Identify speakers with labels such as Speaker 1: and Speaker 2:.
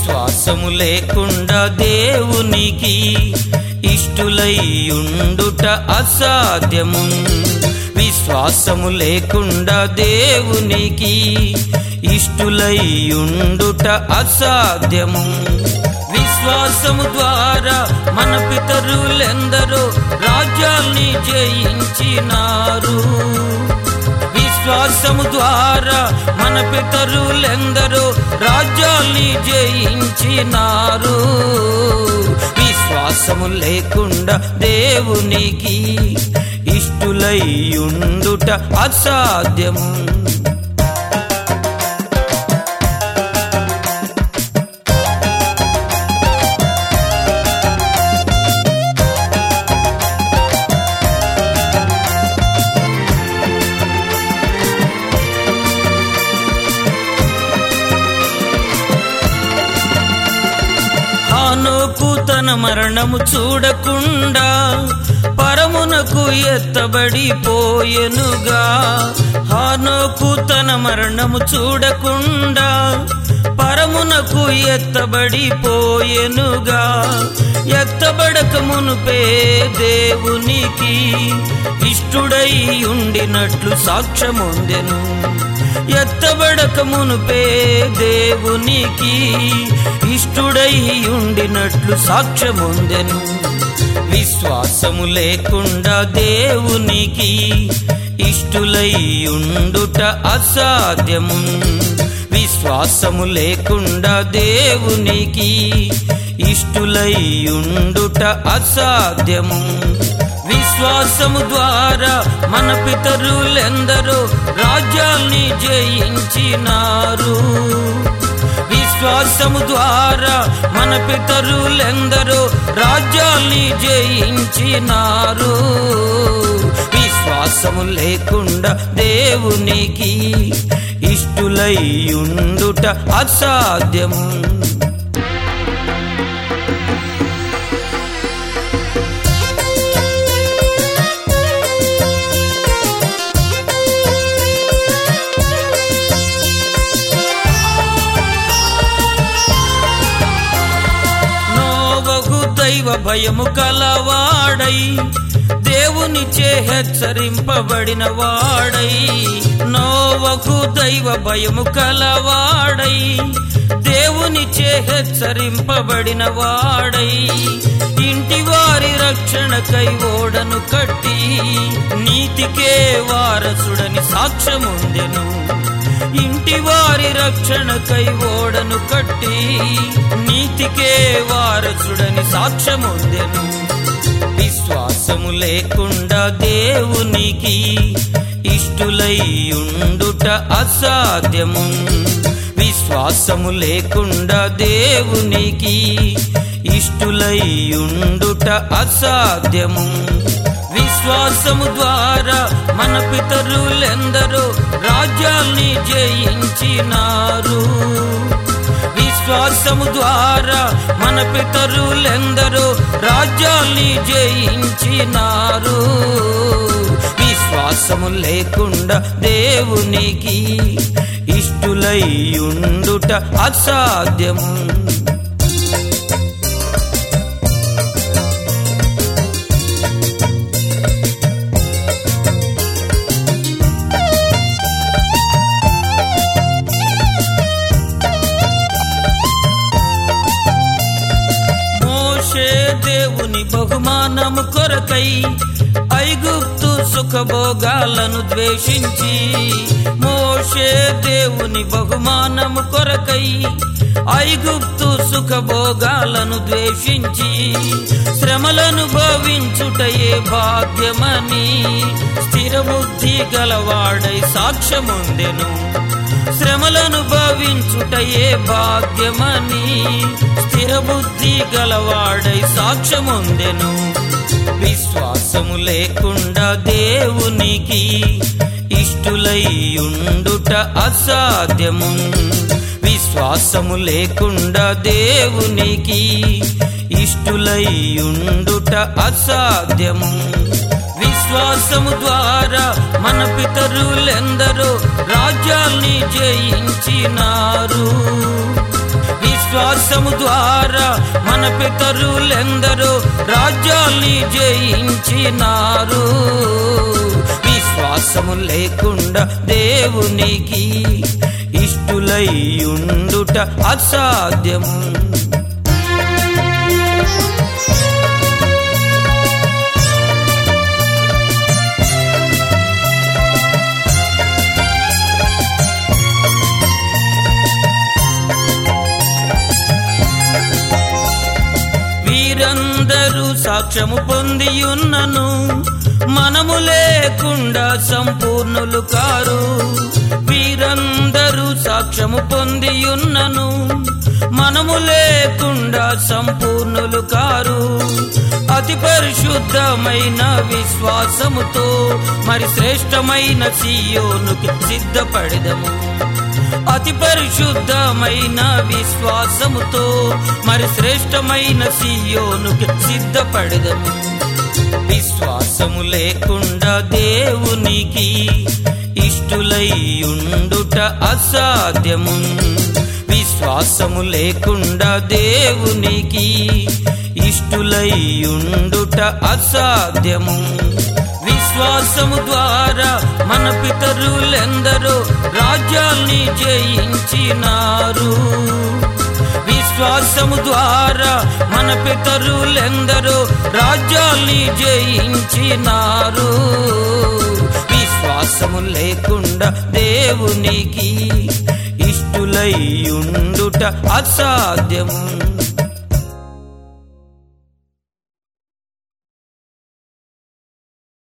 Speaker 1: విశ్వాసము లేకుండా దేవునికి ఇష్టులై ఉండుట అసాధ్యము విశ్వాసము లేకుండా దేవునికి ఇష్టులై ఉండుట అసాధ్యము విశ్వాసము ద్వారా మన పితరులెందరో రాజ్యాల్ని జయించినారు విశ్వాసము ద్వారా మన పితరులెందరో రాజ్యాల్ని జయించినారు విశ్వాసము లేకుండా దేవునికి ఇష్టులై ఉండుట అసాధ్యము హానోకు తన మరణము చూడకుండా పరమునకు ఎత్తబడి పోయెనుగా హానోకు తన మరణము చూడకుండా పరమునకు ఎత్తబడి పోయెనుగా ఎత్తబడక మునుపే దేవునికి ఇష్టుడై ఉండినట్లు సాక్ష్యముందెను ఎత్తబడక మునుపే దేవునికి ఇష్టుడై ఉండినట్లు సాక్ష్యముందెను విశ్వాసము లేకుండా దేవునికి ఇష్టులై ఉండుట అసాధ్యము విశ్వాసము లేకుండా దేవునికి ఇష్టులై ఉండుట అసాధ్యము విశ్వాసము ద్వారా మన పితరులెందరో రాజ్యాల్ని జయించినారు విశ్వాసము ద్వారా మన పితరులెందరో రాజ్యాల్ని జయించినారు విశ్వాసము లేకుండా దేవునికి ఇష్టులై ఉండుట అసాధ్యము నోవగు దైవ భయము కలవాడై దేవునిచే హెచ్చరింపబడిన వాడై నోవగు దైవ భయము కలవాడై దేవునిచే హెచ్చరింపబడిన వాడై ఇంటి వారి రక్షణకై ఓడను కట్టి నీతికే వారసుడని సాక్ష్యముందెను ఇంటి వారి రక్షణకై ఓడను కట్టి నీతికే వారసుడని సాక్ష్యముందెను విశ్వాసము లేకుండా దేవునికి ఇష్టులై ఉండుట అసాధ్యము విశ్వాసము లేకుండా దేవునికి ఇష్టులై ఉండుట అసాధ్యము విశ్వాసము ద్వారా మన పితరులెందరో రాజ్యాల్ని జయించినారు విశ్వాసము ద్వారా మన పితరులెందరో రాజ్యాల్ని జయించినారు విశ్వాసము లేకుండా దేవునికి ఇష్టులై ఉండుట అసాధ్యము మోషే దేవుని బహుమానము కొరకై ఐగుప్తు సుఖభోగాలను ద్వేషించి మోషే దేవుని బహుమానము కొరకై ఐగుప్తు సుఖభోగాలను ద్వేషించి శ్రమలను భవించుటయే భాగ్యమని స్థిరబుద్ధి గలవాడై సాక్ష్యముందెను శ్రమలను భవించుటయే భాగ్యమని స్థిరబుద్ధి గలవాడై సాక్ష్యముందెను విశ్వాసము లేకుండా దేవునికి ఇష్టులై ఉండుట అసాధ్యము విశ్వాసము లేకుండా దేవునికి ఇష్టులై ఉండుట అసాధ్యము విశ్వాసము ద్వారా మన పితరులెందరో రాజ్యాల్ని జయించినారు విశ్వాస విశ్వాసము ద్వారా మన పితరులెందరో రాజ్యాల్ని జయించినారు విశ్వాసము లేకుండా దేవునికి ఇష్టులై ఉండుట అసాధ్యము వీరందరూ సాక్ష్యము పొందియున్నను మనము లేకుండా సంపూర్ణులు కారు వీరందరూ సాక్ష్యము పొందియున్నను మనము లేకుండా సంపూర్ణులు కారు అతి పరిశుద్ధమైన విశ్వాసముతో మరి శ్రేష్టమైన సియోనుకి సిద్ధపడదము అతి పరిశుద్ధమైన విశ్వాసముతో మరి శ్రేష్టమైన సియోనుకి సిద్ధపడదము విశ్వాసము లేకుండా దేవునికి ఇష్టులై ఉండుట అసాధ్యము విశ్వాసము లేకుండా దేవునికి ఇష్టులై ఉండుట అసాధ్యము విశ్వాసము ద్వారా మన పితరులెందరో రాజ్యాల్ని జయించినారు విశ్వాసము ద్వారా మన పితరులెందరో రాజ్యాల్ని జయించినారు విశ్వాసము లేకుండా దేవునికి ఇష్టులై ఉండుట అసాధ్యము